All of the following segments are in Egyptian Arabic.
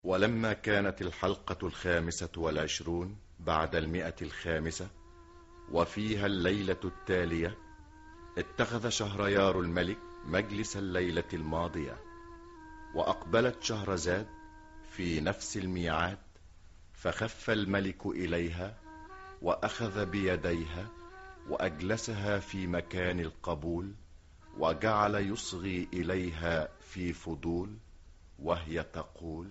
ولما كانت الحلقة الخامسة والعشرون بعد المئة الخامسة وفيها الليلة التالية اتخذ شهريار الملك مجلس الليلة الماضية وأقبلت شهرزاد في نفس الميعاد فخف الملك إليها وأخذ بيديها وأجلسها في مكان القبول وجعل يصغي إليها في فضول وهي تقول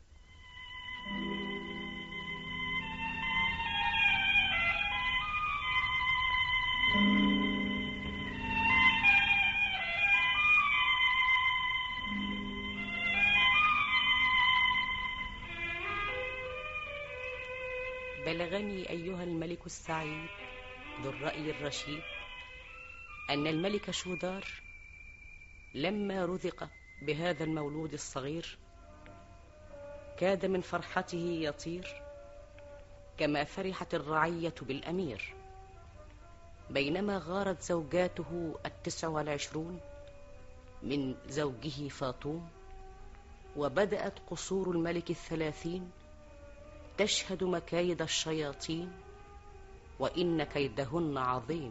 بلغني أيها الملك السعيد ذو الرأي الرشيد أن الملك شودار لما رزق بهذا المولود الصغير كاد من فرحته يطير كما فرحت الرعية بالأمير بينما غارت زوجاته التسع والعشرون من زوجه فاطوم وبدأت قصور الملك الثلاثين تشهد مكايد الشياطين وإن كيدهن عظيم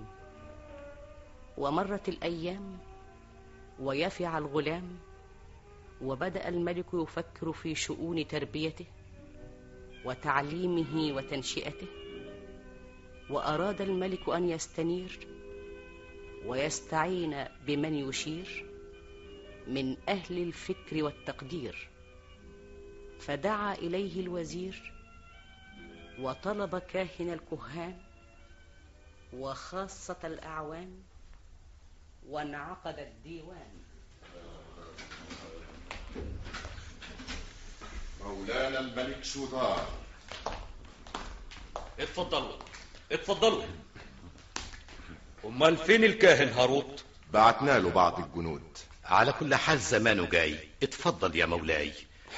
ومرت الأيام ويفع الغلام وبدأ الملك يفكر في شؤون تربيته وتعليمه وتنشئته وأراد الملك أن يستنير ويستعين بمن يشير من أهل الفكر والتقدير فدعا إليه الوزير وطلب كاهن الكهان وخاصة الأعوان وانعقد الديوان مولانا الملك شودار اتفضلوا اتفضلوا امال فين الكاهن هاروت بعتنا له بعض الجنود على كل حال زمانه جاي اتفضل يا مولاي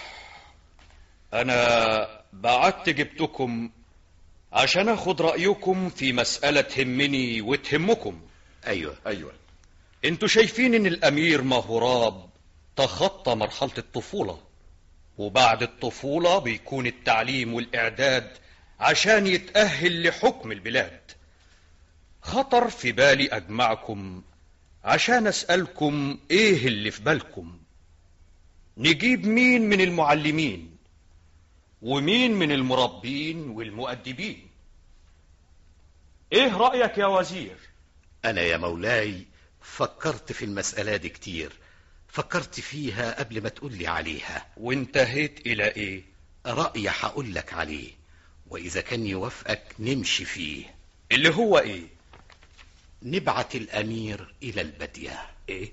انا بعت جبتكم عشان اخد رايكم في مساله تهمني وتهمكم ايوه ايوه انتوا شايفين ان الامير مهراب تخطى مرحله الطفوله وبعد الطفوله بيكون التعليم والاعداد عشان يتاهل لحكم البلاد خطر في بالي اجمعكم عشان اسالكم ايه اللي في بالكم نجيب مين من المعلمين ومين من المربين والمؤدبين ايه رايك يا وزير انا يا مولاي فكرت في المسألة دي كتير فكرت فيها قبل ما تقولي عليها وانتهيت الى ايه رأيي هقول لك عليه وإذا كان يوافقك نمشي فيه اللي هو ايه نبعت الأمير إلى البدية ايه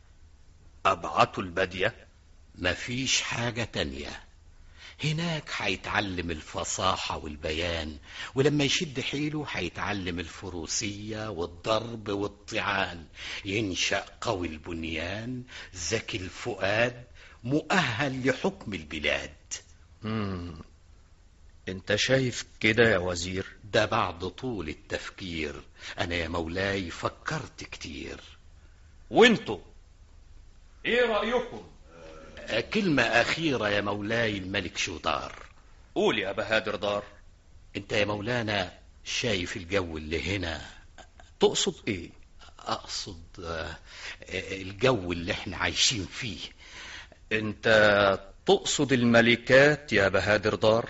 ابعتوا الباديه مفيش حاجة تانية هناك هيتعلم الفصاحة والبيان ولما يشد حيله هيتعلم الفروسية والضرب والطعان ينشأ قوي البنيان ذكي الفؤاد مؤهل لحكم البلاد مم. انت شايف كده يا وزير ده بعد طول التفكير أنا يا مولاي فكرت كتير وانتوا ايه رايكم كلمة أخيرة يا مولاي الملك شودار قول يا بهادر دار انت يا مولانا شايف الجو اللي هنا تقصد ايه اقصد آه، الجو اللي احنا عايشين فيه انت تقصد الملكات يا بهادر دار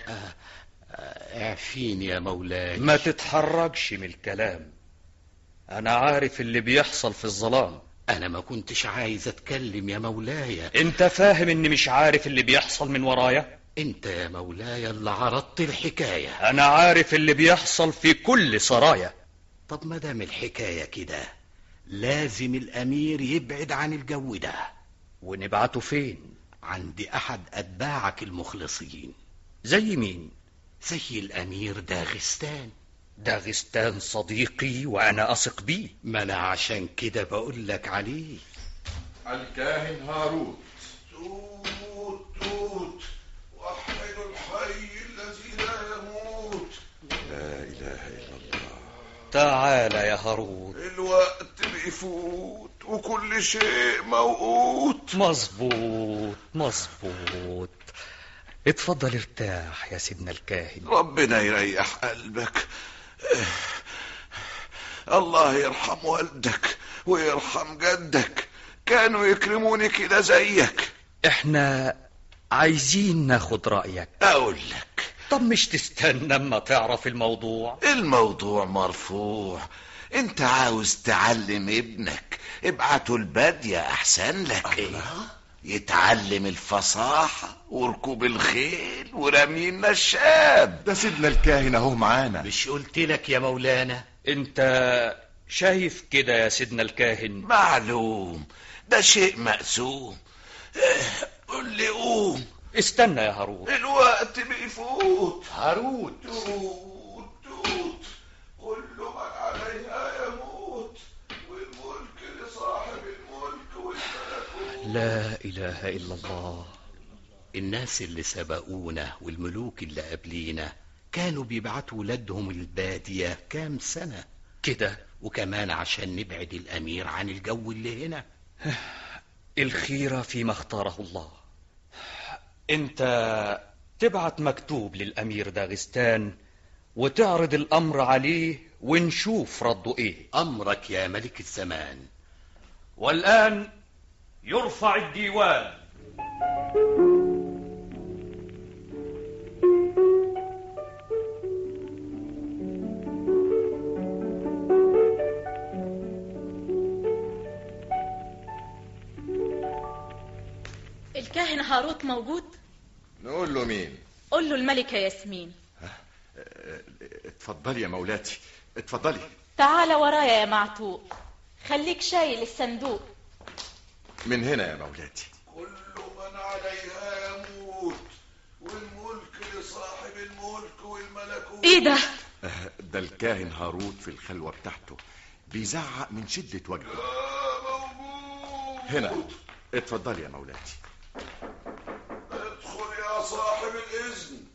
اعفين يا مولاي ما تتحرجش من الكلام انا عارف اللي بيحصل في الظلام انا ما كنتش عايز اتكلم يا مولاي انت فاهم اني مش عارف اللي بيحصل من ورايا انت يا مولاي اللي عرضت الحكاية انا عارف اللي بيحصل في كل سرايا طب ما دام الحكاية كده لازم الامير يبعد عن الجو ده ونبعته فين عند احد اتباعك المخلصين زي مين زي الامير داغستان داغستان صديقي وانا اثق بيه ما انا عشان كده بقول لك عليه الكاهن هاروت توت توت وحد الحي الذي لا يموت لا اله الا الله تعال يا هارون الوقت بيفوت وكل شيء موقوت مظبوط مظبوط اتفضل ارتاح يا سيدنا الكاهن ربنا يريح قلبك الله يرحم والدك ويرحم جدك كانوا يكرموني كده زيك احنا عايزين ناخد رأيك اقول لك طب مش تستنى اما تعرف الموضوع الموضوع مرفوع انت عاوز تعلم ابنك ابعته البادية احسن لك يتعلم الفصاحة وركوب الخيل ورمي النشاب ده سيدنا الكاهن اهو معانا مش قلت لك يا مولانا انت شايف كده يا سيدنا الكاهن معلوم ده شيء مقسوم اه، قول لي قوم استنى يا هارون الوقت بيفوت هارود توت توت كل من عليها يموت والملك لصاحب الملك والملكوت لا إله إلا الله الناس اللي سبقونا والملوك اللي قبلينا كانوا بيبعتوا ولادهم البادية كام سنة كده وكمان عشان نبعد الأمير عن الجو اللي هنا الخيرة فيما اختاره الله انت تبعت مكتوب للأمير داغستان وتعرض الأمر عليه ونشوف رده ايه أمرك يا ملك الزمان والآن يرفع الديوان الكاهن هاروت موجود نقول له مين قول له الملكة ياسمين اتفضلي يا مولاتي اتفضلي تعال ورايا يا معتوق خليك شايل الصندوق من هنا يا مولاتي كل من عليها يموت والملك لصاحب الملك والملكوت ايه ده اه، ده الكاهن هاروت في الخلوة بتاعته بيزعق من شدة وجهه يا موجود هنا اتفضلي يا مولاتي ادخل يا صاحب الإذن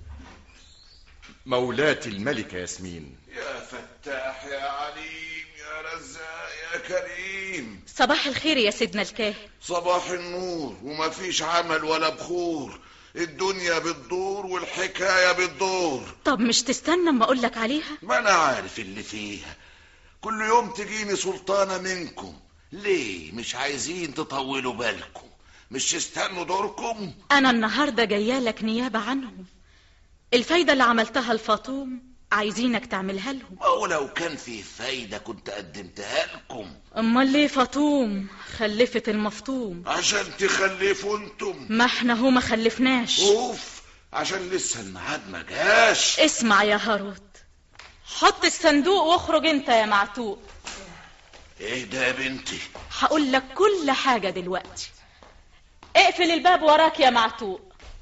مولاتي الملكة ياسمين يا فتاح يا عليم يا رزاق يا كريم صباح الخير يا سيدنا الكاهن صباح النور وما فيش عمل ولا بخور الدنيا بتدور والحكاية بتدور طب مش تستنى اما اقول لك عليها ما انا عارف اللي فيها كل يوم تجيني سلطانة منكم ليه مش عايزين تطولوا بالكم مش تستنوا دوركم انا النهارده جايه لك نيابه عنهم الفايده اللي عملتها الفاطوم عايزينك تعملها لهم ما هو لو كان في فايدة كنت قدمتها لكم امال ليه فاطوم خلفت المفطوم عشان تخلفوا انتم ما احنا هو ما خلفناش اوف عشان لسه الميعاد ما جاش اسمع يا هاروت حط الصندوق واخرج انت يا معتوق ايه ده يا بنتي هقول لك كل حاجة دلوقتي اقفل الباب وراك يا معتوق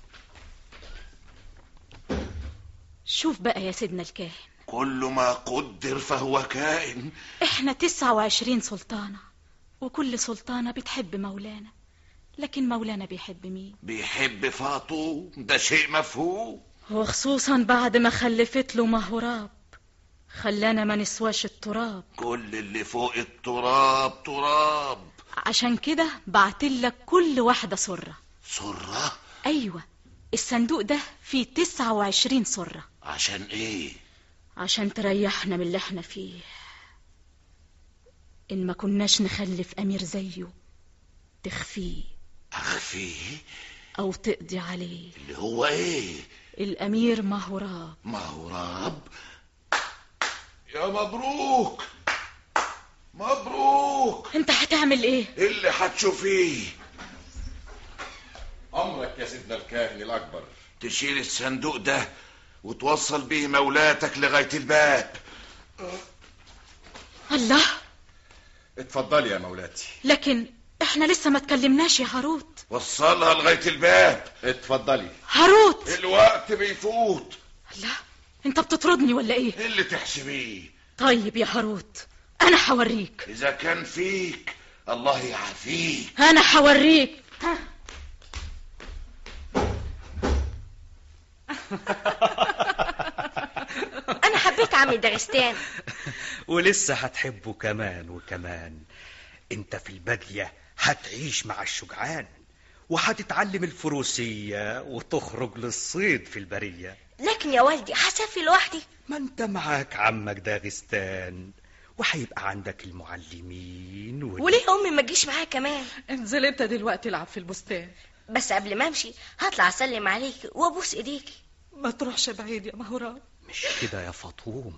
شوف بقى يا سيدنا الكاهن كل ما قدر فهو كائن احنا تسعة وعشرين سلطانة وكل سلطانة بتحب مولانا لكن مولانا بيحب مين بيحب فاطو ده شيء مفهوم وخصوصا بعد ما خلفت له مهراب خلانا ما نسواش التراب كل اللي فوق التراب تراب عشان كده بعتلك كل واحدة سرة سرة أيوة الصندوق ده فيه تسعة وعشرين سرة عشان ايه عشان تريحنا من اللي احنا فيه إن ما كناش نخلف أمير زيه تخفيه اخفيه أو تقضي عليه اللي هو ايه الأمير مهراب مهراب يا مبروك مبروك انت هتعمل ايه اللي هتشوفيه أمرك يا سيدنا الكاهن الأكبر تشيل الصندوق ده وتوصل بيه مولاتك لغاية الباب الله اتفضلي يا مولاتي لكن احنا لسه ما تكلمناش يا هاروت وصلها لغاية الباب اتفضلي هاروت الوقت بيفوت الله انت بتطردني ولا ايه إيه اللي تحسبيه طيب يا هاروت انا هوريك إذا كان فيك الله يعافيك انا هوريك انا حبيت عم داغستان ولسه هتحبه كمان وكمان انت في البادية هتعيش مع الشجعان وهتتعلم الفروسية وتخرج للصيد في البرية لكن يا والدي هسافر لوحدي ما انت معاك عمك داغستان وهيبقى عندك المعلمين وال... وليه امي ما تجيش معايا كمان انزل انت دلوقتي العب في البستان بس قبل ما امشي هطلع اسلم عليكي وابوس ايديكي ما تروحش بعيد يا مهران مش كده يا فطوم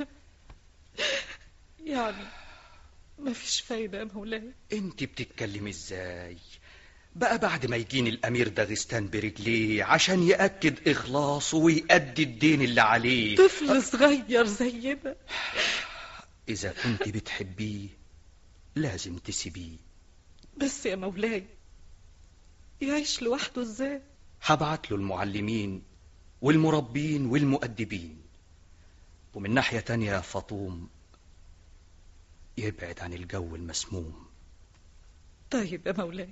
يعني ما فيش فايدة يا مولاي انت بتتكلمي ازاي بقى بعد ما يجيني الامير داغستان برجليه عشان ياكد اخلاصه ويأدي الدين اللي عليه طفل صغير زينا اذا كنت بتحبيه لازم تسيبيه بس يا مولاي يعيش لوحده ازاي هبعت له المعلمين والمربين والمؤدبين ومن ناحية تانية يا فطوم يبعد عن الجو المسموم طيب يا مولاي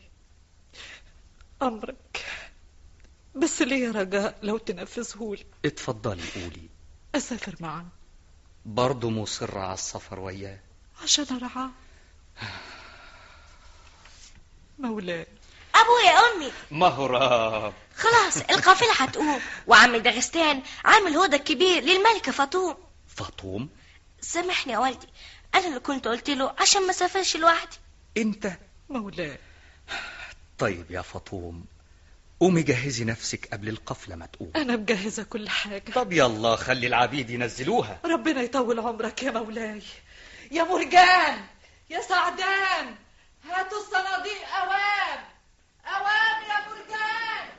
أمرك بس ليه رجاء لو تنفذهولي اتفضلي قولي أسافر معاه برضه مصرة على السفر وياه عشان أرعاه مولاي ابويا يا امي مهراب خلاص القافله هتقوم وعم داغستان عامل هدى كبير للملكه فاطوم فطوم سامحني يا والدي انا اللي كنت قلت له عشان ما اسافرش لوحدي انت مولاي طيب يا فطوم قومي جهزي نفسك قبل القفلة ما تقوم أنا مجهزة كل حاجة طب يلا خلي العبيد ينزلوها ربنا يطول عمرك يا مولاي يا مرجان يا سعدان هاتوا الصناديق أوام أوام يا مرجان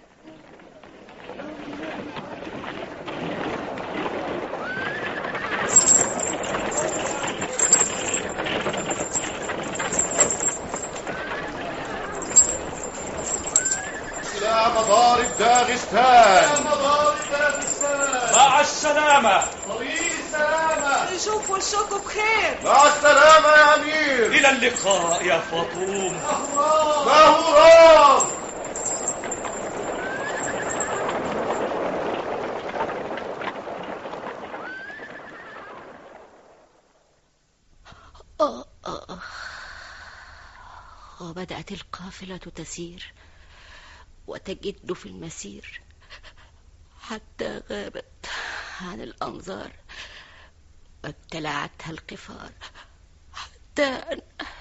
إلى مضارب داغستان مع السلامة طريق السلامة نشوف وشكم بخير مع السلامة يا أمير إلى اللقاء يا فطوم مهوران آه آه. وبدأت القافلة تسير وتجد في المسير حتى غابت عن الأنظار وابتلعتها القفار حتى أن